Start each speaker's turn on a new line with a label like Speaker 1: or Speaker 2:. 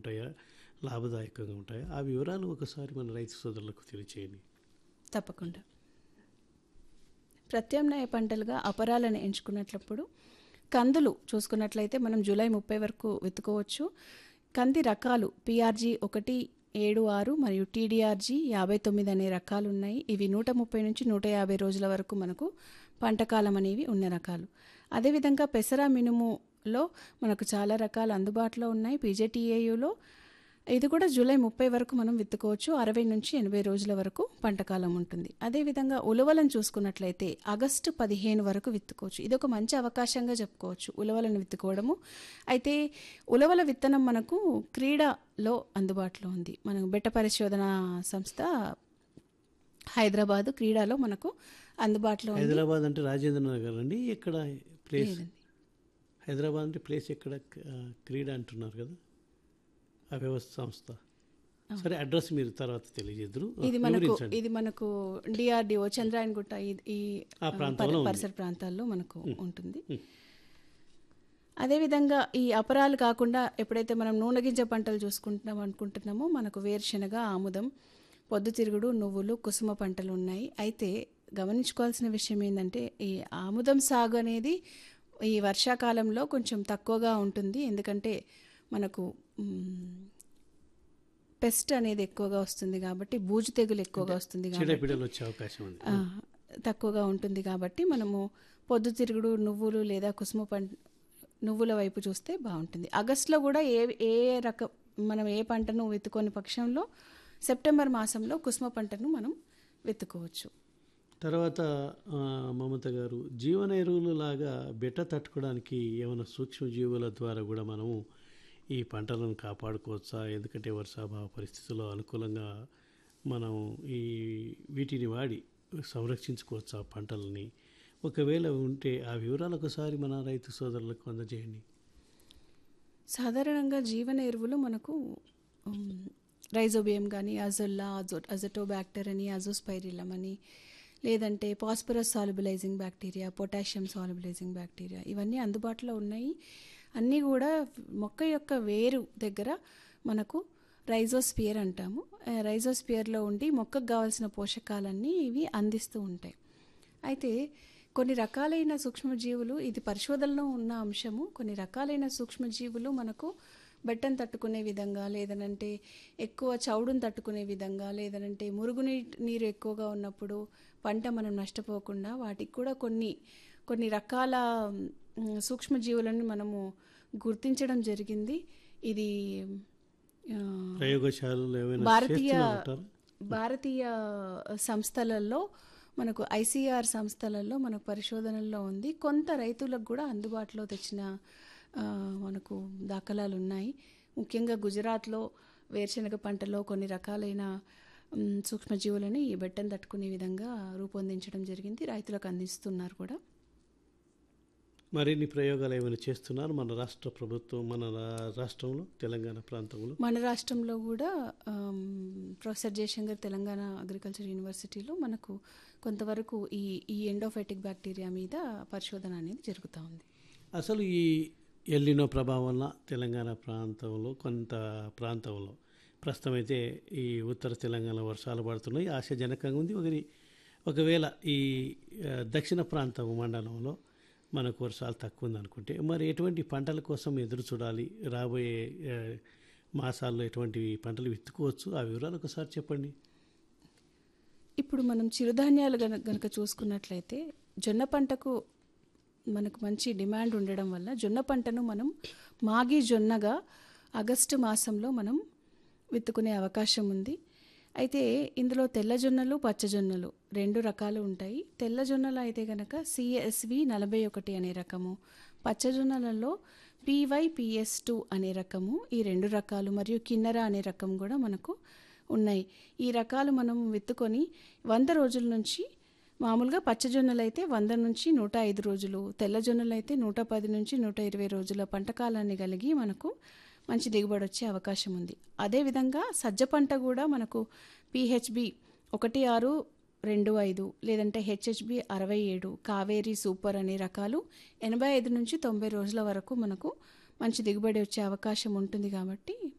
Speaker 1: ఉంటాయా లాభదాయకంగా ఉంటాయా ఆ వివరాలు ఒకసారి మన రైతు సోదరులకు తెలియచేయండి
Speaker 2: తప్పకుండా ప్రత్యామ్నాయ పంటలుగా అపరాలను ఎంచుకున్నట్లప్పుడు కందులు చూసుకున్నట్లయితే మనం జూలై ముప్పై వరకు విత్తుకోవచ్చు కంది రకాలు పిఆర్జీ ఒకటి ఏడు ఆరు మరియు టీడీఆర్జీ యాభై తొమ్మిది అనే రకాలు ఉన్నాయి ఇవి నూట ముప్పై నుంచి నూట యాభై రోజుల వరకు మనకు పంటకాలం అనేవి ఉన్న రకాలు అదేవిధంగా పెసర మినుములో మనకు చాలా రకాలు అందుబాటులో ఉన్నాయి పీజేటీఏయులో ఇది కూడా జూలై ముప్పై వరకు మనం విత్తుకోవచ్చు అరవై నుంచి ఎనభై రోజుల వరకు పంటకాలం ఉంటుంది అదేవిధంగా ఉలవలను చూసుకున్నట్లయితే ఆగస్టు పదిహేను వరకు విత్తుకోవచ్చు ఇది ఒక మంచి అవకాశంగా చెప్పుకోవచ్చు ఉలవలను విత్తుకోవడము అయితే ఉలవల విత్తనం మనకు క్రీడలో అందుబాటులో ఉంది మనం బెట్ట పరిశోధన సంస్థ హైదరాబాదు క్రీడాలో మనకు అందుబాటులో ఉంది
Speaker 1: హైదరాబాద్ అంటే రాజేంద్ర నగర్ అండి ఎక్కడ ప్లేస్
Speaker 2: లేదండి.
Speaker 1: హైదరాబాద్ అంటే ప్లేస్ ఎక్కడ ఆ, క్రీడ అంటున్నారు కదా ఆ వ్యవస్థ సంస్థ సరే అడ్రస్ మీరు తర్వాత తెలియజేద్దరు
Speaker 2: ఇది మనకు
Speaker 1: వివరించండి
Speaker 2: ఇది మనకు డిఆర్డిఓ చంద్రాయణగుట్ట ఈ- ఈ
Speaker 1: ఆ ప్రాంతంలో ఉంది.
Speaker 2: పరిసర ప్రాంతాల్లో మనకు ఉంటుంది అదేవిధంగా ఈ అపరాలు కాకుండా ఎప్పుడైతే మనం నూనె గింజ పంటలు చూసుకుంటున్నాం అనుకుంటున్నామో మనకు వేరుశనగ ఆముదం పొద్దుతిరుగుడు నువ్వులు కుసుమ పంటలు ఉన్నాయి అయితే గమనించుకోవాల్సిన విషయం ఏంటంటే ఈ ఆముదం సాగు అనేది ఈ వర్షాకాలంలో కొంచెం తక్కువగా ఉంటుంది ఎందుకంటే మనకు మ్, పెస్ట్ అనేది ఎక్కువగా వస్తుంది కాబట్టి బూజు తెగులు ఎక్కువగా వస్తుంది కాబట్టి
Speaker 1: చీడపీడలు వచ్చే అవకాశం ఉంది
Speaker 2: ఆ, తక్కువగా ఉంటుంది కాబట్టి మనము పొద్దుతిరుగుడు నువ్వులు లేదా కుసుమ పంట నువ్వుల వైపు చూస్తే బాగుంటుంది ఆగస్టులో కూడా ఏ ఏ రకం మనం ఏ పంటను విత్తుకొని పక్షంలో సెప్టెంబర్ మాసంలో కుసుమ పంటను మనం విత్తుకోవచ్చు
Speaker 1: తర్వాత ఆ, మమత గారు జీవన ఎరువులు లాగా బెట్ట తట్టుకోవడానికి ఏమైనా సూక్ష్మజీవుల ద్వారా కూడా మనము ఈ పంటలను కాపాడుకోవచ్చా ఎందుకంటే వర్షాభావ పరిస్థితుల్లో అనుకూలంగా మనం ఈ వీటిని వాడి సంరక్షించుకోవచ్చా పంటలని ఒకవేళ ఉంటే ఆ వివరాలు ఒకసారి మన రైతు సోదరులకు అందజేయండి
Speaker 2: సాధారణంగా జీవన ఎరువులు మనకు ఉమ్, రైజోబియం కానీ అజొల్లా అజో అజటోబ్యాక్టర్ అని అజోస్పైరిలం అని లేదంటే phosphorus solubilizing bacteria potassium solubilizing bacteria ఇవన్నీ అందుబాటులో ఉన్నాయి అన్నీ కూడా మొక్క యొక్క వేరు దగ్గర మనకు రైజోస్పియర్ అంటాము ఆ రైజోస్పియర్లో ఉండి మొక్కకు కావాల్సిన పోషకాలన్నీ ఇవి అందిస్తూ ఉంటాయి అయితే కొన్ని రకాలైన సూక్ష్మజీవులు ఇది పరిశోధనలో ఉన్న అంశము కొన్ని రకాలైన సూక్ష్మజీవులు మనకు బెట్టను తట్టుకునే విధంగా లేదనంటే ఎక్కువ చౌడును తట్టుకునే విధంగా లేదనంటే మురుగునీ నీరు ఎక్కువగా ఉన్నప్పుడు పంట మనం నష్టపోకుండా వాటికి కూడా కొన్ని కొన్ని రకాల మ్, సూక్ష్మజీవులను మనము గుర్తించడం జరిగింది ఇది ఆ,
Speaker 1: ప్రయోగశాలలు ఏమైనా
Speaker 2: భారతీయ
Speaker 1: చేస్తున్నారంటారా?
Speaker 2: భారతీయ సంస్థలలో మనకు ఐసీఆర్ సంస్థలలో మనకు పరిశోధనల్లో ఉంది కొంత రైతులకు కూడా అందుబాటులో తెచ్చిన ఆ, మనకు దాఖలాలు ఉన్నాయి ముఖ్యంగా గుజరాత్లో వేరుశనగ పంటలో కొన్ని రకాలైన మ్, సూక్ష్మజీవులని ఈ బెట్టను తట్టుకునే విధంగా రూపొందించడం జరిగింది రైతులకు అందిస్తున్నారు కూడా
Speaker 1: మరిన్ని ప్రయోగాలు ఏమైనా చేస్తున్నారు మన రాష్ట్ర ప్రభుత్వం మన రా- రాష్ట్రంలో తెలంగాణ ప్రాంతంలో
Speaker 2: మన రాష్ట్రంలో కూడా um, professor Jayashankar Telangana agriculture యూనివర్సిటీలో మనకు కొంతవరకు ఈ ఈ ఎండోఫైటిక్ బ్యాక్టీరియా మీద పరిశోధన అనేది జరుగుతూ ఉంది
Speaker 1: అసలు ఈ ఎల్లినో ప్రభావం వల్ల తెలంగాణ ప్రాంతంలో కొంత ప్రాంతంలో ప్రస్తుతం అయితే ఈ ఉత్తర తెలంగాణ వర్షాలు పడుతున్నాయి ఆశాజనకంగా ఉంది ఒకరి ఒకవేళ ఈ ఆ, దక్షిణ ప్రాంతం మండలంలో మనకు వర్షాలు తక్కువ ఉంది అనుకుంటే మరి ఎటువంటి పంటల కోసం ఎదురు చూడాలి రాబోయే ఆ, మాసాల్లో ఎటువంటి పంటలు విత్తుకోవచ్చు ఆ వివరాలు ఒకసారి చెప్పండి
Speaker 2: ఇప్పుడు మనం చిరుధాన్యాలు గన గనక చూసుకున్నట్లయితే జొన్న పంటకు మనకు మంచి డిమాండ్ ఉండడం వల్ల జొన్న పంటను మనం మాగి జొన్నగా ఆగస్టు మాసంలో మనం విత్తుకునే అవకాశం ఉంది అయితే ఇందులో తెల్ల జొన్నలు పచ్చజొన్నలు రెండు రకాలు ఉంటాయి తెల్ల జొన్నలు అయితే కనుక సిఎస్వి నలభై ఒకటి అనే రకము పచ్చజొన్నలలో పివైపిఎస్ టూ అనే రకము ఈ రెండు రకాలు మరియు కిన్నెర అనే రకం కూడా మనకు ఉన్నాయి ఈ రకాలు మనం విత్తుకొని వంద రోజుల నుంచి మామూలుగా పచ్చజొన్నలు అయితే వంద నుంచి నూట ఐదు రోజులు తెల్ల జొన్నలు అయితే నూట పది నుంచి నూట ఇరవై రోజుల పంట కాలాన్ని కలిగి మనకు మంచి దిగుబడి వచ్చే అవకాశం ఉంది అదేవిధంగా సజ్జ పంట కూడా మనకు పిహెచ్బి ఒకటి ఆరు రెండు ఐదు లేదంటే హెచ్హెచ్బి అరవై ఏడు కావేరి సూపర్ అనే రకాలు ఎనభై ఐదు నుంచి తొంభై రోజుల వరకు మనకు మంచి దిగుబడి వచ్చే అవకాశం ఉంటుంది కాబట్టి